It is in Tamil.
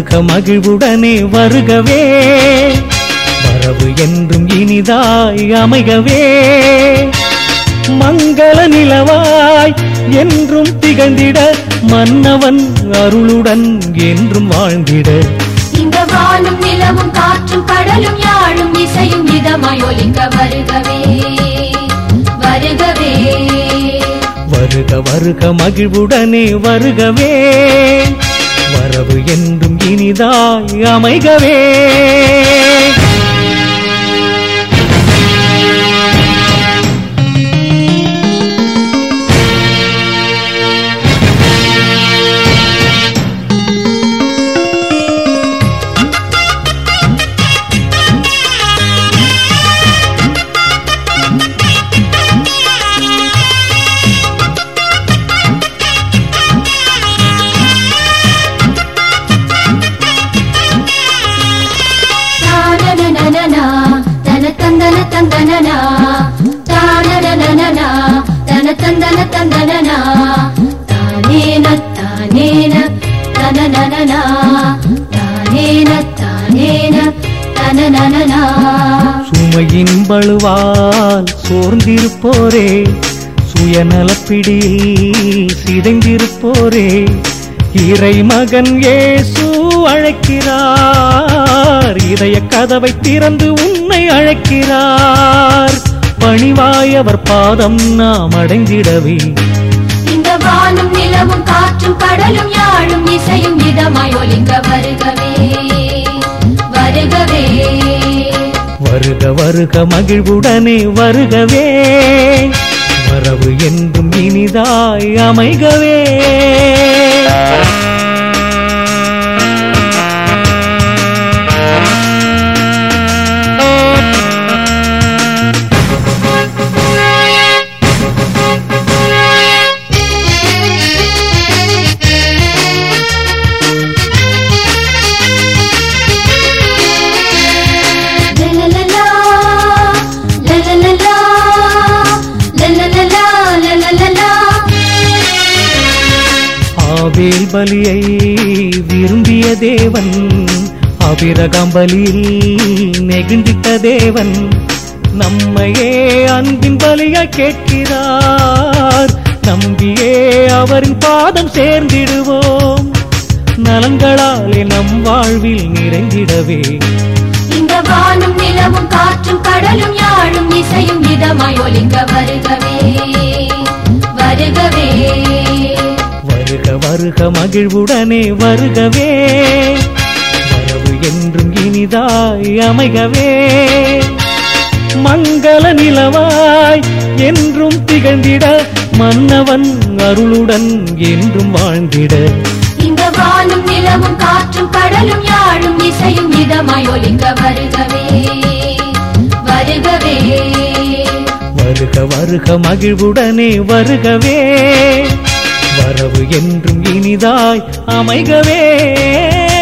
வருக மகிழ்வுடனே வருகவே வரவு என்றும் இனிதாய் அமைகவே மங்கள நிலவாய் என்றும் திகழ்ந்திட மன்னவன் அருளுடன் என்றும் வாழ்ந்திட இந்த வானும் நிலவும் காற்றும் கடலும் யாழும் இசையும் இதமாய் ஒலிக்க வருகவே வருகவே வருக வருக மகிழ்வுடனே வருகவே வரவு என்றும் இனிதாய் அமைகவே தானனனனனா, தனதந்தன தந்தனனா, தானனனனனா, தனதந்தன தந்தனனா, தானேன தானேன தனனனனா, தானேன தானேன தனனனனா. சுமையின் பழுவால் சோர்ந்திருப்போரே சுயநலப்பிடியில் சிதைந்திருப்போரே இறை மகன் இயேசு அழைக்கிறார் இதய கதவை திறந்து உன்னை அழைக்கிறார் பணிவாய் அவர் பாதம் நாம் அடைந்திடவே இந்த வானும் நிலவும் காற்றும் கடலும் யாழும் இசையும் இதமாய் ஒலிக்க வருகவே வருகவே வருக வருக மகிழ்வுடனே வருகவே வரவு என்றும் இனிதாய் அமைகவே லலலலா, லலலலா, லலலலா, லலலலா. ஆவேல் பலியை விரும்பிய தேவன் அபிரகாம் பலியில் நெகிழ்ந்திட்ட தேவன் நம்மையே அன்பின் பலியா கேட்கிறார் நம்பியே அவரின் பாதம் சேர்ந்திடுவோம் நலன்களாலே நம் வாழ்வில் நிறைந்திடவே இந்த வானும் நிலவும் காற்றும் கடலும் யாழும் இசையும் இதமாய் ஒலிக்க வருகவே வருகவே வருக வருக மகிழ்வுடனே வருகவே வரவு என்றும் இனிதாய் அமைகவே மங்கள நிலவாய் என்றும் திகழ்ந்திட மன்னவன் அருளுடன் என்றும் வாழ்ந்திட இந்த வானும் நிலவும் காற்றும் கடலும் யாழும் இசையும் இதமாய் ஒலிக்க வருகவே வருகவே வருக வருக மகிழ்வுடனே வருகவே வரவு என்றும் இனிதாய் அமைகவே